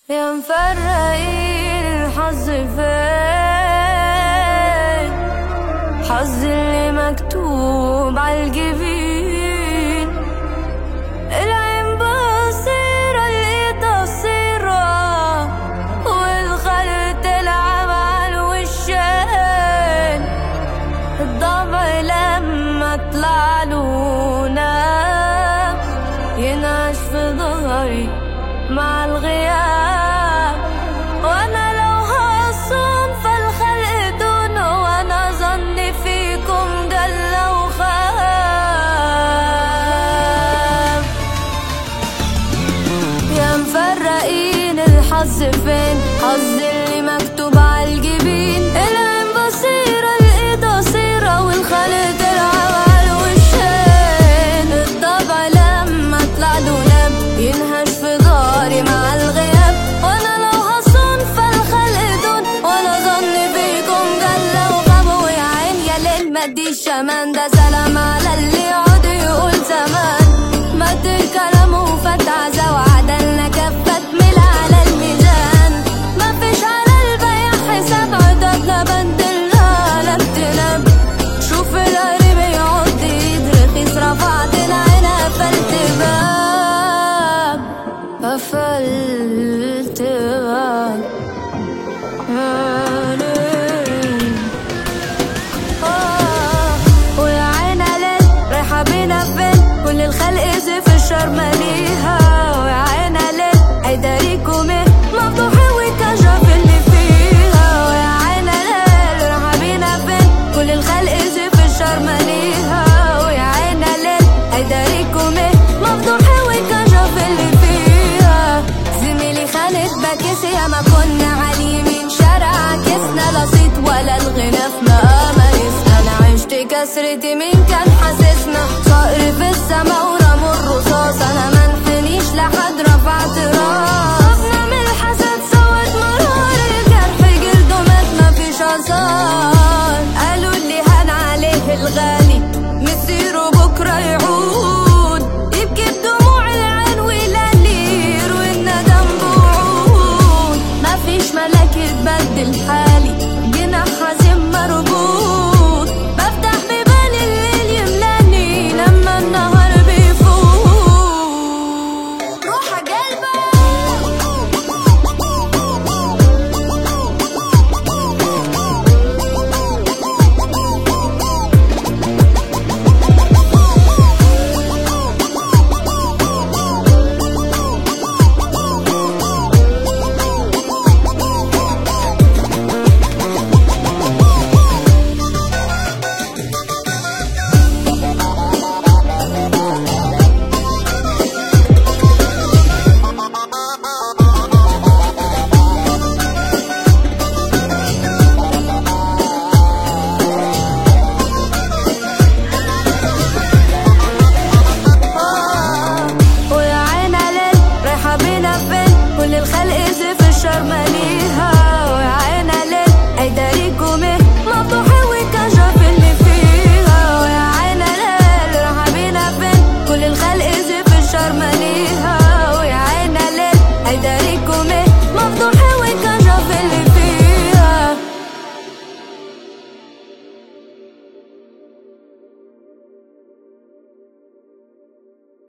يا مفرقين الحظ فين حظ اللي مكتوب عالجبين العين بصيرة الايد قصيرة والخلق تلعب عالوشين الضبع لما طلع لونا ينعش في ظهري مع الغياب وانا لو هصوم فالخلق دون وانا ظني فيكم جل وخاب يا مفرقين الحظ فين حظ اللي مكتوب عالجبين العين بصيرة الايد قصيرة والخلق تلعب عالوشين الطبع لما طلع دولاب ينهش في ظهري مع الغياب وانا لو هصون فالخلق دون وانا ظني فيكم جل وغاب ويا عين يا ليل ما تديش امان ده سلام على اللي يقعد يقول زمان مد الكلام وفات عزا وعدلنا كفة مل على الميزان ما فيش على البيع حساب عددنا بندلنا لا بتنام شوف القريب يقعد ايد رخيص رفعت العين قفلت باب قفلت باب آه، ويا عين ليل رايحة بينا فين كل الخلق زف الشر ماليها ويا عين ليل هيداريكم ايه مفضوحين وكشف اللي فيها ويا عين ليل رايحة بينا فين كل الخلق زف الشر ماليها ويا عين ليل هيداريكم ايه مفضوحين وكشف اللي فيها زميلي خالد بكيس يا ما كنا عاليمين شارع عكسنا لا صيت ولا الغنى في مقاميسنا انا عشت كسرتي مين كان حاسسنا صقر في السما ورموا الرصاص انا منحنيش لحد رفعت راس خفنا من الحسد سوت مرار الجرح جلده مات مفيش اثار قالوا اللي هان عليه الغالي مسيره بكره يعود يبكي بدموع العين والقليل والندم بوعود مفيش ملاك يتبدل حالي جناح حزين مربوط بفتح بيبان الليل يملاني لما النهار بيفوت روح ويا عين ليل رايحة بينا فين كل الخلق زف الشر